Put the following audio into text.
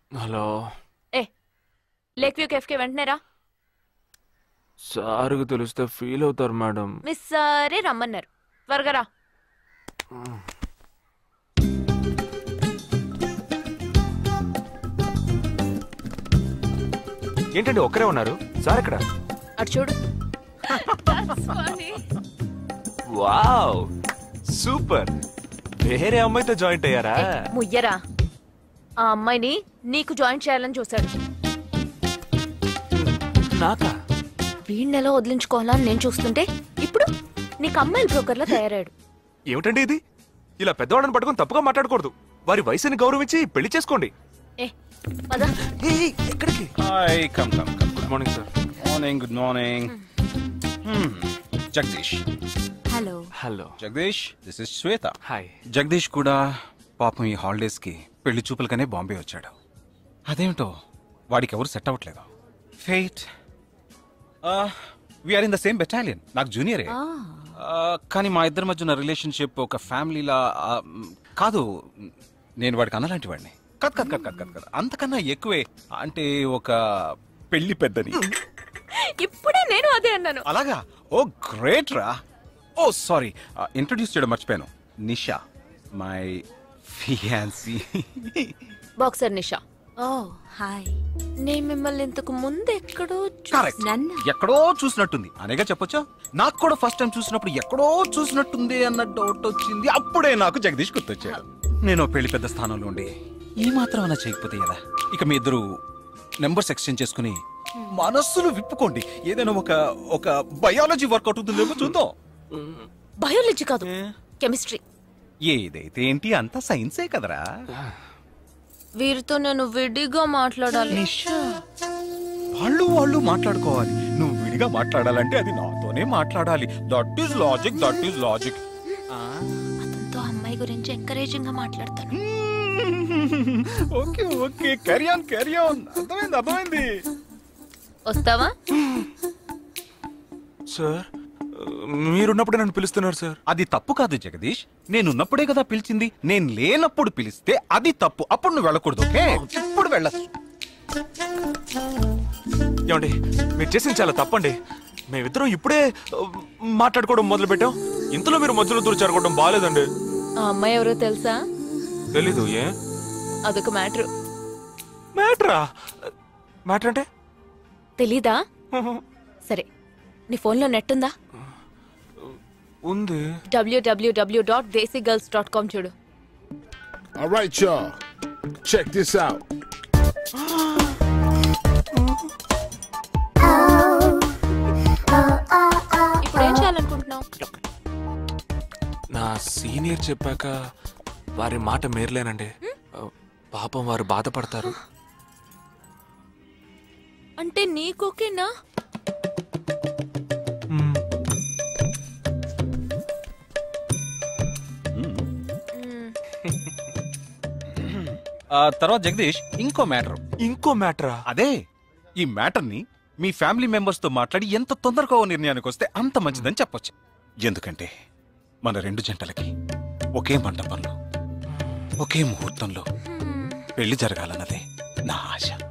Hello ఏ lake view కెఫ్కే వెంటనే రా సార్కి తెలిస్తే ఫీల్ అవుతారు మేడం మిస్ సరే రమ్మన్నారు త్వరగా రా ఏంటండి ఒక్కరే ఉన్నారు సార్ ఎక్కడ అటు చూడు వావ్ సూపర్ వేరే అమ్మాయితో జాయింట్ అయ్యారా ఏ, ముయ్యరా ఆ అమ్మాయిని నీకు జాయిన్ చేయాలని చూశాడు నాకా వీడిని ఎలా వదిలించుకోవాలా అని నేను చూస్తుంటే ఇప్పుడు నీకు అమ్మాయిల బ్రోకర్లా తయారాడు ఏమిటండి ఇది ఇలా పెద్దవాళ్ళని పట్టుకొని తప్పుగా మాట్లాడకూడదు వారి వయసుని గౌరవించి పెళ్లి చేసుకోండి ఏ పద ఏయ్, ఏయ్, ఎక్కడికి hi come come come good morning sir morning good morning Jagadish hello hello Jagadish this is Shweta hi Jagadish కూడా పాపం ఈ హాలిడేస్ కి పెళ్లి చూపులకనే బాంబే వచ్చాడు అదేమిటో వాడికి ఎవరు సెట్ అవ్వట్లేదు fate we are in the same battalion నాకు జూనియరే కానీ మా ఇద్దరి మధ్య ఉన్న రిలేషన్షిప్ ఒక ఫ్యామిలీలా ఆ, మ్, కాదు నేను వాడికి అన్నలాంటి వాడిని కాదు కాదు కాదు కాదు కాదు కాదు అంతకన్నా ఎక్కువే అంటే ఒక పెళ్లి పెద్దని ఇప్పుడే నేను అదే అన్నాను అలాగా ఓ గ్రేట్ రా ఓ సారీ ఇంట్రొడ్యూస్ చేయడం మర్చిపోయాను Nisha my fiancee boxer Nisha ఓ హాయ్ నేను మిమ్మల్ని ఇంతకు ముందు ఎక్కడో చూ- కరెక్ట్ నన్ను ఎక్కడో చూసినట్టుంది అనేగా చెప్పొచ్చా నాకు కూడా ఫస్ట్ టైం చూసినప్పుడు ఎక్కడో చూసినట్టుంది అన్న డౌట్ వచ్చింది అప్పుడే నాకు జగదీష్ గుర్తొచ్చాడు నేను పెళ్లి పెద్ద స్థానంలో ఉండి ఈ మాత్రం అలా చేయకపోతే ఎలా ఇక మీ ఇద్దరు నెంబర్స్ ఎక్స్చేంజ్ చేసుకుని మనస్సులు విప్పుకోండి ఏదైనా ఒక ఒక బయాలజీ వర్కౌట్ అవుతుందేమో చూద్దాం బయాలజీ కాదు కెమిస్ట్రీ ఏదైతే ఏంటి అంతా సైన్సే కదరా వీరితో నేను విడిగా మాట్లాడాలి నిషా వాళ్ళు వాళ్ళు మాట్లాడుకోవాలి నువ్వు విడిగా మాట్లాడాలంటే అది నాతోనే మాట్లాడాలి that is logic that is logic అతనితో అమ్మాయి గురించి ఎంకరేజింగ్ గా మాట్లాడతాను okay okay carry on carry on అర్థమైంది అర్థమైంది వస్తావా సార్ మీరున్నప్పుడే నన్ను పిలుస్తున్నారు సార్ అది తప్పు కాదు జగదీష్ నేనున్నప్పుడే కదా పిలిచింది నేను లేనప్పుడు పిలిస్తే అది తప్పు అప్పుడు నువ్వు వెళ్ళకూడదు ఓకే ఇప్పుడు వెళ్ళచ్చు ఏమండి మీరు చేసింది చాలా తప్పండి మేమిద్దరం ఇప్పుడే ఆ, మాట్లాడుకోవడం మొదలు పెట్టాం ఇంతలో మీరు మధ్యలో దూరం జరగడం బాగాలేదండి ఆ అమ్మాయి ఎవరో తెలుసా తెలీదు ఏ అదొక మ్యాటర్ మ్యాటరా మ్యాటర్ అంటే తెలీదా సరే నీ ఫోన్లో నెట్ ఉందా ఉంది WWW dot desi girls dot com చూడు All right, y'all. Check this out. ఇప్పుడు ఏం చేయాలనుకుంటున్నావు నా సీనియర్ చెప్పాక వారి మాట మేరలేనండి ఆ, పాపం వారు బాధపడతారు అంటే నీకోకేనా మ్మ్. ఆ తర్వాత జగదీష్ ఇంకో మ్యాటర్ ఇంకో మ్యాటరా అదే ఈ మ్యాటర్ ని మీ ఫ్యామిలీ మెంబర్స్ తో మాట్లాడి ఎంత తొందరగా ఓ నిర్ణయానికి వస్తే అంత మంచిదని చెప్పొచ్చు ఎందుకంటే మన రెండు జంటలకి ఒకే మండపంలో ఒకే ముహూర్తంలో పెళ్లి జరగాలన్నదే నా ఆశ